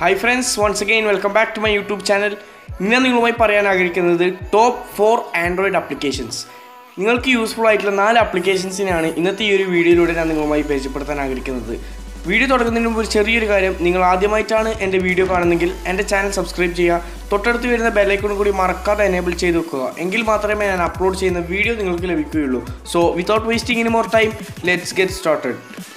hi friends once again welcome back to my YouTube channel ഇന്ന് ഞാൻ നിങ്ങളുമായി പറയാൻ ആഗ്രഹിക്കുന്നത് ടോപ്പ് ഫോർ ആൻഡ്രോയിഡ് ആപ്ലിക്കേഷൻസ് നിങ്ങൾക്ക് യൂസ്ഫുൾ ആയിട്ടുള്ള നാല് ആപ്ലിക്കേഷൻസിനാണ് ഇന്നത്തെ ഈ ഒരു വീഡിയോയിലൂടെ ഞാൻ നിങ്ങളുമായി പരിചയപ്പെടുത്താൻ ആഗ്രഹിക്കുന്നത് വീഡിയോ തുടങ്ങുന്നതിന് മുമ്പ് ഒരു ചെറിയൊരു കാര്യം നിങ്ങൾ ആദ്യമായിട്ടാണ് എൻ്റെ വീഡിയോ കാണുന്നതെങ്കിൽ എൻ്റെ ചാനൽ സബ്സ്ക്രൈബ് ചെയ്യുക തൊട്ടടുത്ത് വരുന്ന ബെല്ലൈക്കണും കൂടി മറക്കാതെ എനേബിൾ ചെയ്ത് വെക്കുക എങ്കിൽ മാത്രമേ ഞാൻ അപ്ലോഡ് ചെയ്യുന്ന വീഡിയോ നിങ്ങൾക്ക് ലഭിക്കുകയുള്ളൂ so without wasting any more time let's get started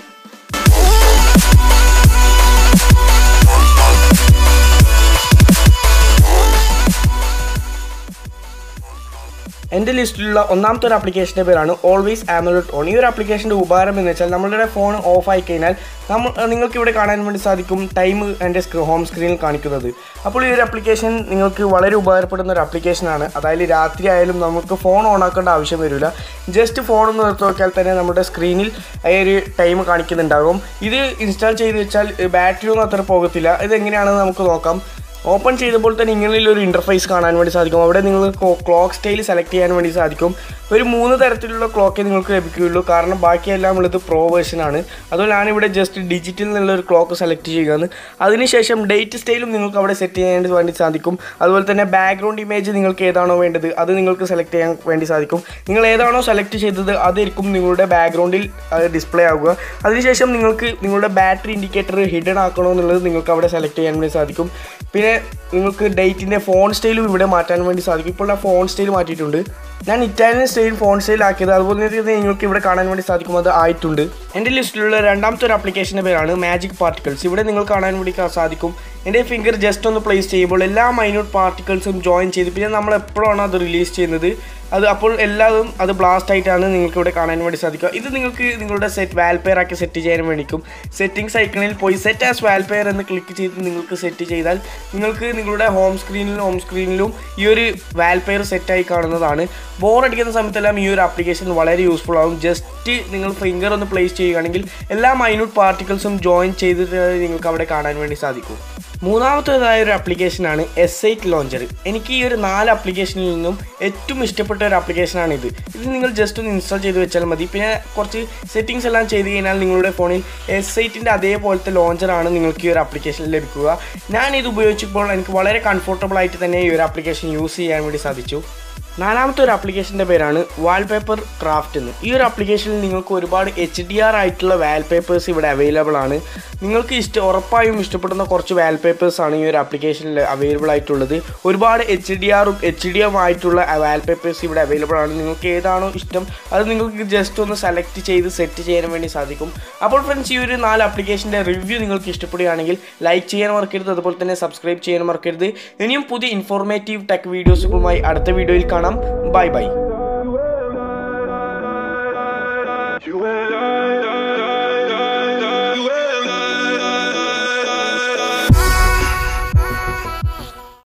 എൻ്റെ ലിസ്റ്റിലുള്ള ഒന്നാമത്തെ ഒരു ആപ്ലിക്കേഷൻ്റെ പേരാണ് ഓൾവേസ് ആമലോട്ട് ഓൺ ഈ ഒരു ആപ്ലിക്കേഷൻ്റെ ഉപകാരം എന്ന് വെച്ചാൽ നമ്മളുടെ ഫോൺ ഓഫ് ആയി കഴിഞ്ഞാൽ നമ്മൾ നിങ്ങൾക്ക് ഇവിടെ കാണാൻ വേണ്ടി സാധിക്കും ടൈം എൻ്റെ സ്ക്രീ ഹോം സ്ക്രീനിൽ കാണിക്കുന്നത് അപ്പോൾ ഈ ഒരു ആപ്ലിക്കേഷൻ നിങ്ങൾക്ക് വളരെ ഉപകാരപ്പെടുന്ന ഒരു ആപ്ലിക്കേഷനാണ് അതായത് രാത്രി ആയാലും നമുക്ക് ഫോൺ ഓൺ ആക്കേണ്ട ആവശ്യം വരില്ല ജസ്റ്റ് ഫോൺ ഒന്ന് നിർത്തി നോക്കിയാൽ തന്നെ നമ്മുടെ സ്ക്രീനിൽ ഈ ഒരു ടൈം കാണിക്കുന്നുണ്ടാകും ഇത് ഇൻസ്റ്റാൾ ചെയ്ത് വെച്ചാൽ ബാറ്ററി ഒന്നും അത്ര പോകത്തില്ല ഇത് എങ്ങനെയാണെന്ന് നമുക്ക് നോക്കാം ഓപ്പൺ ചെയ്തപ്പോൾ തന്നെ ഇങ്ങനെയുള്ള ഒരു ഇൻ്റർഫേസ് കാണാൻ വേണ്ടി സാധിക്കും അവിടെ നിങ്ങൾക്ക് ക്ലോക്ക് സ്റ്റൈൽ സെലക്ട് ചെയ്യാൻ വേണ്ടി സാധിക്കും ഒരു മൂന്ന് തരത്തിലുള്ള ക്ലോക്കേ നിങ്ങൾക്ക് ലഭിക്കുകയുള്ളൂ കാരണം ബാക്കിയെല്ലാം ഉള്ളത് പ്രോ വേർഷനാണ് അതുപോലെ ഞാനിവിടെ ജസ്റ്റ് ഡിജിറ്റൽ എന്നുള്ള ഒരു ക്ലോക്ക് സെലക്ട് ചെയ്യുകയാണ് അതിനുശേഷം ഡേറ്റ് സ്റ്റൈലും നിങ്ങൾക്ക് അവിടെ സെറ്റ് ചെയ്യാൻ വേണ്ടി സാധിക്കും അതുപോലെ തന്നെ ബാക്ക്ഗ്രൗണ്ട് ഇമേജ് നിങ്ങൾക്ക് ഏതാണോ വേണ്ടത് അത് നിങ്ങൾക്ക് സെലക്ട് ചെയ്യാൻ വേണ്ടി സാധിക്കും നിങ്ങൾ ഏതാണോ സെലക്ട് ചെയ്തത് അതായിരിക്കും നിങ്ങളുടെ ബാക്ക്ഗ്രൗണ്ടിൽ ഡിസ്പ്ലേ ആവുക അതിനുശേഷം നിങ്ങൾക്ക് നിങ്ങളുടെ ബാറ്ററി ഇൻഡിക്കേറ്റർ ഹിഡൻ ആക്കണോ എന്നുള്ളത് നിങ്ങൾക്ക് അവിടെ സെലക്ട് ചെയ്യാൻ വേണ്ടി സാധിക്കും പിന്നെ നിങ്ങൾക്ക് ഡേറ്റിൻ്റെ ഫോൺ സ്റ്റൈലും ഇവിടെ മാറ്റാൻ വേണ്ടി സാധിക്കും ഇപ്പോൾ ഞാൻ ഫോൺ സ്റ്റൈൽ മാറ്റിയിട്ടുണ്ട് ഞാൻ ഇറ്റാലിയൻ സ്റ്റൈൽ ഫോൺ സ്റ്റൈൽ ആക്കിയത് അതുപോലെ തന്നെ നിങ്ങൾക്ക് ഇവിടെ കാണാൻ വേണ്ടി സാധിക്കും അത് ആയിട്ടുണ്ട് എൻ്റെ ലിസ്റ്റിലുള്ള രണ്ടാമത്തെ ഒരു ആപ്ലിക്കേഷൻ്റെ പേരാണ് മാജിക് പാർട്ടിക്കിൾസ് ഇവിടെ നിങ്ങൾ കാണാൻ വേണ്ടി സാധിക്കും എൻ്റെ ഫിംഗർ ജസ്റ്റ് ഒന്ന് പ്ലേസ് ചെയ്യുമ്പോൾ എല്ലാ മൈന്യൂട്ട് പാർട്ടിക്കിൾസും ജോയിൻ ചെയ്ത് പിന്നെ നമ്മൾ എപ്പോഴാണ് അത് റിലീസ് ചെയ്യുന്നത് അത് അപ്പോൾ എല്ലാതും അത് ബ്ലാസ്റ്റ് ആയിട്ടാണ് നിങ്ങൾക്ക് ഇവിടെ കാണാൻ വേണ്ടി സാധിക്കുക ഇത് നിങ്ങൾക്ക് നിങ്ങളുടെ സെറ്റ് വാൽപെയർ ആക്കി സെറ്റ് ചെയ്യാൻ വേണ്ടിക്കും സെറ്റിംഗ്സ് ഐക്കണിൽ പോയി സെറ്റ് ആസ് വാൽപെയർ എന്ന് ക്ലിക്ക് ചെയ്ത് നിങ്ങൾക്ക് സെറ്റ് ചെയ്താൽ നിങ്ങൾക്ക് നിങ്ങളുടെ ഹോം സ്ക്രീനിലും ഹോം സ്ക്രീനിലും ഈ ഒരു വാൽപെയർ സെറ്റായി കാണുന്നതാണ് ബോർ അടിക്കുന്ന സമയത്തെല്ലാം ഈ ഒരു ആപ്ലിക്കേഷൻ വളരെ യൂസ്ഫുൾ ആകും ജസ്റ്റ് നിങ്ങൾ ഫിംഗർ ഒന്ന് പ്ലേസ് ചെയ്യുകയാണെങ്കിൽ എല്ലാ മൈന്യൂട്ട് പാർട്ടിക്കിൾസും ജോയിൻ ചെയ്തിട്ട് നിങ്ങൾക്ക് അവിടെ കാണാൻ വേണ്ടി സാധിക്കും മൂന്നാമത്തേതായ ഒരു ആപ്ലിക്കേഷനാണ് എസ് എയ്റ്റ് ലോഞ്ചർ എനിക്ക് ഈ ഒരു നാല് ആപ്ലിക്കേഷനിൽ നിന്നും ഏറ്റവും ഇഷ്ടപ്പെട്ട ഒരു ആപ്ലിക്കേഷനാണ് ഇത് ഇത് നിങ്ങൾ ജസ്റ്റ് ഒന്ന് ഇൻസ്റ്റാൾ ചെയ്ത് വെച്ചാൽ മതി പിന്നെ കുറച്ച് സെറ്റിങ്സ് എല്ലാം ചെയ്ത് കഴിഞ്ഞാൽ നിങ്ങളുടെ ഫോണിൽ എസ് എയ്റ്റിൻ്റെ അതേപോലത്തെ ലോഞ്ചറാണ് നിങ്ങൾക്ക് ഈ ഒരു ആപ്ലിക്കേഷനിൽ ലഭിക്കുക ഞാൻ ഇത് ഉപയോഗിച്ചപ്പോൾ എനിക്ക് വളരെ കംഫർട്ടബിൾ ആയിട്ട് തന്നെ ഈ ഒരു ആപ്ലിക്കേഷൻ യൂസ് ചെയ്യാൻ വേണ്ടി സാധിച്ചു നാലാമത്തെ ഒരു ആപ്ലിക്കേഷൻ്റെ പേരാണ് വാൾപേപ്പർ ക്രാഫ്റ്റ് എന്ന് ഈ ഒരു ആപ്ലിക്കേഷനിൽ നിങ്ങൾക്ക് ഒരുപാട് എച്ച് ഡി ആർ ആയിട്ടുള്ള വാൽപേപ്പേഴ്സ് ഇവിടെ അവൈലബിൾ ആണ് നിങ്ങൾക്ക് ഇഷ്ട ഉറപ്പായും ഇഷ്ടപ്പെടുന്ന കുറച്ച് വാൽപേപ്പേഴ്സ് ആണ് ഈ ഒരു ആപ്ലിക്കേഷനിൽ അവൈലബിൾ ആയിട്ടുള്ളത് ഒരുപാട് എച്ച് ഡി ആറും എച്ച് ഡി എം ആയിട്ടുള്ള വാൽപേപ്പേഴ്സ് ഇവിടെ അവൈലബിൾ ആണ് നിങ്ങൾക്ക് ഏതാണോ ഇഷ്ടം അത് നിങ്ങൾക്ക് ജസ്റ്റ് ഒന്ന് സെലക്ട് ചെയ്ത് സെറ്റ് ചെയ്യാൻ വേണ്ടി സാധിക്കും അപ്പോൾ ഫ്രണ്ട്സ് ഈ ഒരു നാല് ആപ്ലിക്കേഷൻ്റെ റിവ്യൂ നിങ്ങൾക്ക് ഇഷ്ടപ്പെടുകയാണെങ്കിൽ ലൈക്ക് ചെയ്യാൻ മറക്കരുത് അതുപോലെ തന്നെ സബ്സ്ക്രൈബ് ചെയ്യാൻ മറക്കരുത് ഇനിയും പുതിയ ഇൻഫോർമേറ്റീവ് ടെക് വീഡിയോസുകളുമായി അടുത്ത വീഡിയോയിൽ കാണാം ബൈ ബൈ